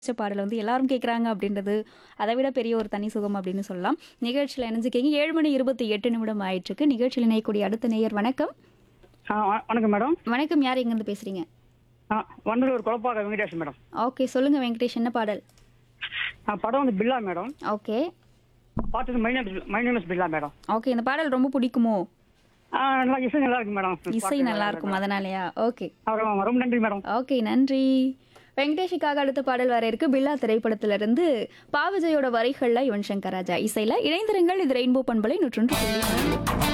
பிடிச்ச பாடல் வந்து எல்லாரும் கேட்குறாங்க அப்படின்றது அதை விட பெரிய ஒரு தனி சுகம் அப்படின்னு சொல்லலாம் நிகழ்ச்சியில் இணைஞ்சுக்கிங்க ஏழு மணி இருபத்தி எட்டு நிமிடம் ஆயிட்டிருக்கு நிகழ்ச்சியில் இணையக்கூடிய அடுத்த நேயர் வணக்கம் ஆ வ- வணக்கம் மேடம் வணக்கம் யார் எங்கேருந்து பேசுறீங்க ஆ வண்டலூர் குழப்பாக வெங்கடேஷ் மேடம் ஓகே சொல்லுங்க வெங்கடேஷ் என்ன பாடல் ஆ படம் வந்து பில்லா மேடம் ஓகே பாட்டு வந்து my name my name is Billa madam okay இந்த பாடல் ரொம்ப பிடிக்குமோ ஆ நல்லா இசை நல்லா இருக்கு மேடம் இசை நல்லா இருக்கும் அதனாலயா ஓகே ஆ, ரொம்ப ரொம்ப நன்றி மேடம் ஓகே நன்றி வெங்கடேஷுக்காக அடுத்த பாடல் வர இருக்கு பில்லா திரைப்படத்திலிருந்து பாவஜயோட வரிகள்ல யுவன் சங்கர் ராஜா இசையில இணைந்திருங்கள் இது ரெயின்போ பண்பலை நூற்றொன்று புள்ளி நான்கு.